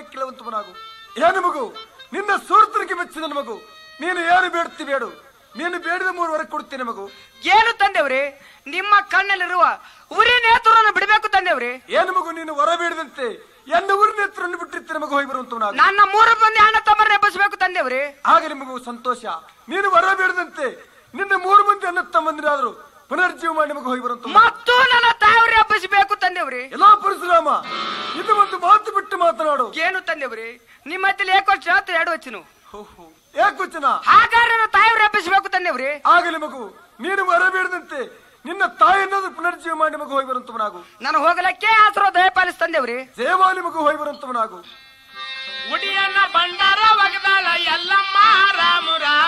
ಕೇಳುವಂತವನಾಗು ಏನು ಮಗು ನಿನ್ನ ಸೂರ್ತನಿಗೆ ಮೆಚ್ಚಿದ ಮಗು ನೀನು ಏನು ಬೇಡ್ತಿ ಬೇಡು ನೀನು ಬೇಡಿದ ಮೂರು ವರೆ ಕೊಡ್ತೇನೆ ಮಗು ಏನು ತಂದೆವ್ರಿ ನಿಮ್ಮ ಕಣ್ಣಲ್ಲಿರುವ ಉರಿ ನೇತ್ರವನ್ನು ಬಿಡಬೇಕು ತಂದೆವ್ರಿ ಏನು ಮಗು ನೀನು ವರ ಬೇಡದಂತೆ ಎನ್ನ ಊರಿನ ಹತ್ರವನ್ನು ಬಿಟ್ಟಿರ್ತೀನಿ ಮಗು ಹೋಗಿ ಬರುವಂತವನಾಗು ನನ್ನ ಮೂರು ಮಂದಿ ಅಣ್ಣ ತಮ್ಮರನ್ನ ಎಬ್ಬಿಸಬೇಕು ತಂದೆವ್ರಿ ಆಗಲಿ ಮಗು ಸಂತೋಷ ನೀನು ವರ ಬೇಡದಂತೆ ನಿನ್ನ ಮೂರು ಮಂದಿ ಅನ್ನ ತಮ್ಮಂದಿರಾದ್ರು ಪುನರ್ಜೀವ ಮಾಡಿ ಮಗು ಹೋಗಿ ಬರುವಂತ ಮತ್ತು ನನ್ನ ತಾಯವ್ರಿ ಎಬ್ಬಿಸಬೇಕು ತಂದೆವ್ರಿ ಎಲ್ಲಾ ಪರಶುರಾಮ ಇದು ಒಂದು ಮಾತು ಬಿಟ್ಟು ಮಾತನಾಡು ಏನು ತಂದೆವ್ರಿ ನಿಮ್ಮ ಹತ್ತಿರ ಏಕ ವರ್ಷ ಹತ್ತು ಎರಡು వచ్చిನ ಏಕವಚನ ಹಾಗಾದ್ರೆ ನನ್ನ ತಾಯವ್ರಿ ಎಬ್ಬಿಸಬೇಕು ತಂದೆವ್ರಿ ಆಗಲಿ ಮಗು ನೀನು ವರ ಬೇಡದಂತೆ ನಿನ್ನ ತಾಯಿಯನ್ನಾದ್ರು ಪುನರ್ಜೀವ ಮಾಡಿ ಮಗು ಹೋಗಿ ಬರುವಂತವನಾಗು ನಾನು ಹೋಗಲಕ್ಕೆ ಆಸರೋ ದಯ ಪಾಲಿಸ್ ತಂದೆವ್ರಿ ಜಯವಾಲಿ ಮಗು ಹೋಗಿ ಬರುವಂತವನಾಗು